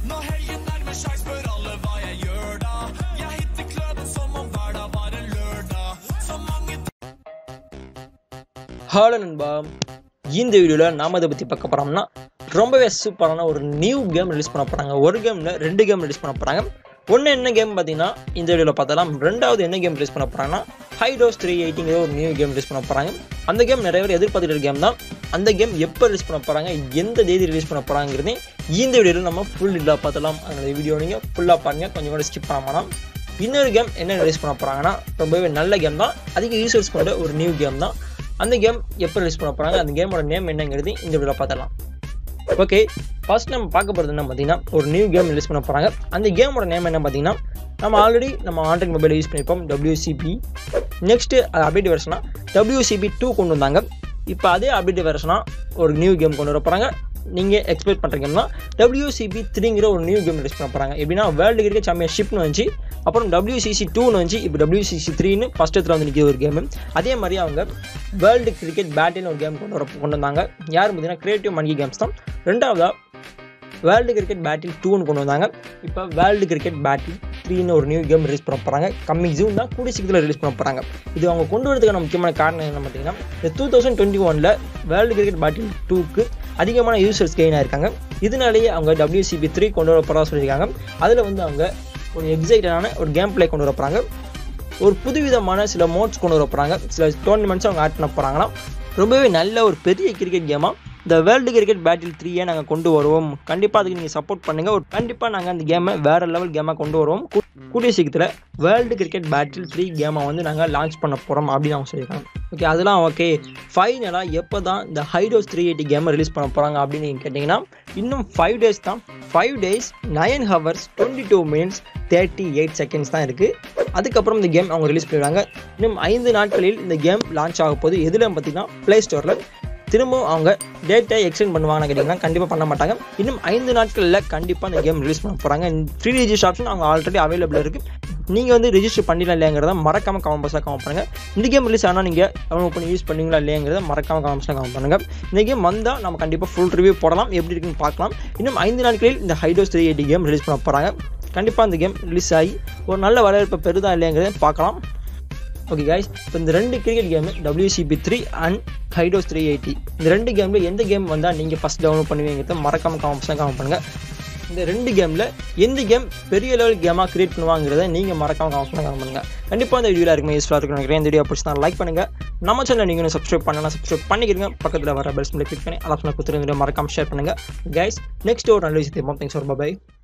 Når helgen nærmer seg, spør alle hva jeg gjør da. Jeg hitter kløden som om hverdag var en lørdag. Så mange hello நண்பா இந்த வீடியோவில் நாம இதை பற்றி பார்க்க போகிறோம்னா ரொம்பவே சூப்பரான ஒரு நியூ கேம் ரிலீஸ் பண்ண போகிறாங்க ஒரு கேமில் ரெண்டு கேம் ரிலீஸ் பண்ண போகிறாங்க ஒன்று என்ன கேம் பார்த்தீங்கன்னா இந்த வீடியோவில் பார்த்தலாம் ரெண்டாவது என்ன கேம் ரிலீஸ் பண்ண போகிறாங்கன்னா ஹைடோஸ் த்ரீ எயிட்டிங்கிற ஒரு நியூ கேம் ரிலீஸ் பண்ண போகிறாங்க அந்த கேம் நிறைய பேர் எதிர்பார்த்துட்டு கேம் தான் அந்த கேம் எப்போ ரிலீஸ் பண்ண போகிறாங்க எந்த தேதி ரிலீஸ் பண்ண போகிறாங்கிறதே இந்த வீடியோவில் நம்ம ஃபுல் இல்லாக பார்த்தலாம் அந்த வீடியோ நீங்கள் ஃபுல்லாக பாருங்கள் கொஞ்சம் கூட ஸ்கிப் பண்ணாமல் இன்னொரு கேம் என்ன ரிலீஸ் பண்ண போகிறாங்கன்னா ரொம்பவே நல்ல கேம் தான் அதிக யூசர்ஸ் கொண்ட ஒரு நியூ கேம் தான் அந்த கேம் எப்போ ரிலீஸ் பண்ண போகிறாங்க அந்த கேமோட நேம் என்னங்கிறது இந்த வீடியோவில் பார்த்தலாம் ஓகே ஃபர்ஸ்ட் நம்ம பார்க்க போகிறது என்ன பார்த்தீங்கன்னா ஒரு நியூ கேம் ரிலீஸ் பண்ண போகிறாங்க அந்த கேமோட நேம் என்ன பார்த்தீங்கன்னா நம்ம ஆல்ரெடி நம்ம ஆண்ட்ராய்ட் மொபைல் யூஸ் பண்ணியிருப்போம் WCP நெக்ஸ்ட்டு அது அப்டேட் வெர்ஷனாக WCP டூ கொண்டு வந்தாங்க இப்போ அதே அப்டேட் வெர்ஷனாக ஒரு நியூ கேம் கொண்டு வர போகிறாங்க நீங்கள் எக்ஸ்பெக்ட் பண்ணுற கேம் தான் WCP த்ரீங்கிற ஒரு நியூ கேம் ரிலீஸ் பண்ண போகிறாங்க எப்படின்னா வேர்ல்டு கிரிக்கெட் சாம்பியன்ஷிப்னு வந்துச்சு அப்புறம் WCC டூன்னு வந்துச்சு இப்போ WCC த்ரீன்னு ஃபஸ்ட் இடத்துல வந்து நிற்கிற ஒரு கேமு அதே மாதிரி அவங்க வேர்ல்டு கிரிக்கெட் பேட்டில்னு ஒரு கேம் கொண்டு வர கொண்டு வந்தாங்க யார் பார்த்தீங்கன்னா கிரியேட்டிவ் மங்கி கேம்ஸ் தான் ரெண்டாவதாக வேர்ல்டு கிரிக்கெட் பேட்டில் டூன்னு கொண்டு வந்தாங்க இப்போ வேர்ல்டு கிரிக்கெட் பேட்டில் த்ரீன்னு ஒரு நியூ கேம் ரிலீஸ் பண்ண போகிறாங்க கம்மிங் ஜூன் தான் கூடிய சீக்கிரத்தில் ரிலீஸ் பண்ண போகிறாங்க இது அவங்க கொண்டு வரதுக்கான முக்கியமான காரணம் என்ன பார்த்தீங்கன்னா இந்த டூ தௌசண்ட் டுவெண்ட்டி ஒனில் வேர்ல்டு கிரிக்கெட் பேட்டில் டூக்கு அதிகமான யூசர்ஸ் கெயின் ஆயிருக்காங்க இதனாலேயே அவங்க WCP த்ரீ கொண்டு வர போகிறதா சொல்லியிருக்காங்க அதில் வந்து அவங்க ஒரு எக்ஸைட்டடான ஒரு கேம் பிளே கொண்டு வர போகிறாங்க ஒரு புதுவிதமான சில மோட்ஸ் கொண்டு வர போகிறாங்க சில டோர்னமெண்ட்ஸ் அவங்க ஆட் பண்ண போகிறாங்கன்னா ரொம்பவே நல்ல ஒரு பெரிய கிரிக்கெட் கேமாக இந்த வேர்ல்டு கிரிக்கெட் பேட்டில் த்ரீயை நாங்கள் கொண்டு வருவோம் கண்டிப்பாக அதுக்கு நீங்கள் சப்போர்ட் பண்ணுங்கள் ஒரு கண்டிப்பாக நாங்கள் அந்த கேமை வேறு லெவல் கேமாக கொண்டு வருவோம் கூ- கூடிய சீக்கிரத்தில் வேர்ல்டு கிரிக்கெட் பேட்டில் த்ரீ கேமை வந்து நாங்கள் லான்ச் பண்ண போகிறோம் அப்படின்னு அவங்க சொல்லியிருக்காங்க ஓகே அதெல்லாம் ஓகே ஃபைனலாக எப்போ தான் இந்த ஹைடோஸ் த்ரீ எயிட்டி கேமை ரிலீஸ் பண்ண போகிறாங்க அப்படின்னு நீங்கள் கேட்டிங்கன்னா இன்னும் ஃபைவ் டேஸ் தான் five days nine hours twenty two minutes thirty eight seconds தான் இருக்குது அதுக்கப்புறம் இந்த கேம் அவங்க ரிலீஸ் பண்ணிடுவாங்க இன்னும் ஐந்து நாட்களில் இந்த கேம் லான்ச் ஆக போகுது எதில் பார்த்தீங்கன்னா ப்ளே ஸ்டோரில் திரும்பவும் அவங்க டேட்டை எக்ஸ்டெண்ட் பண்ணுவாங்கன்னு கேட்டிங்கன்னா கண்டிப்பாக பண்ண மாட்டாங்க இன்னும் ஐந்து நாட்களில் கண்டிப்பாக இந்த கேம் ரிலீஸ் பண்ண போகிறாங்க ஃப்ரீ ரிஜிஸ்டர் ஆப்ஷன் அவங்க ஆல்ரெடி அவைலபிள் இருக்குது நீங்கள் வந்து ரிஜிஸ்டர் பண்ணிடலாம் இல்லையாங்கிறத மறக்காமல் கமெண்ட் பாக்ஸில் கமெண்ட் பண்ணுங்கள் இந்த கேம் ரிலீஸ் ஆனால் நீங்கள் டவுன்லோட் பண்ணி யூஸ் பண்ணுவீங்களா இல்லையாங்கிறத மறக்காமல் கமெண்ட் பாக்ஸில் கமெண்ட் பண்ணுங்கள் இந்த கேம் வந்தால் நம்ம கண்டிப்பாக ஃபுல் ரிவ்யூ போடலாம் எப்படி இருக்குன்னு பார்க்கலாம் இன்னும் ஐந்து நாட்களில் இந்த ஹைடோஸ் த்ரீ எயிட்டி கேம் ரிலீஸ் பண்ண போகிறாங்க கண்டிப்பாக இந்த கேம் ரிலீஸ் ஆகி ஒரு நல்ல வரவேற்பை பெறுதா இல்லையாங்கிறத பார்க்கலாம் ஓகே guys இப்போ இந்த ரெண்டு cricket game WCP three and ஹைடோஸ் த்ரீ எயிட்டி இந்த ரெண்டு கேமில் எந்த கேம் வந்தால் நீங்கள் ஃபஸ்ட் டவுன்லோட் பண்ணுவீங்கிறத மறக்காம காமெண்ட்ஸ்லாம் கமெண்ட் பண்ணுங்கள் இந்த ரெண்டு கேமில் எந்த கேம் பெரிய லெவல் கேமாக கிரியேட் பண்ணுவாங்கிறத நீங்கள் மறக்காம கமெண்ட் கமெண்ட் பண்ணுங்கள் கண்டிப்பாக இந்த வீடியோவில் இருக்குமே யூஸ்ஃபுல்லாக இருக்கும் நினைக்கிறேன் இந்த வீடியோ பிடிச்சா லைக் பண்ணுங்கள் நம்ம சேனல் நீங்கள் சப்ஸ்கிரைப் பண்ணலாம் சப்ஸ்கிரைப் பண்ணிக்கிறீங்க பக்கத்தில் வர பெல்ஸ் கிளிக் பண்ணி அலாப்ஷனில் கொடுத்துருங்க மறக்காம ஷேர் பண்ணுங்கள் கைஸ் நெக்ஸ்ட் ஒரு நல்ல விஷயத்தை தேங்க்ஸ் ஃபார் பை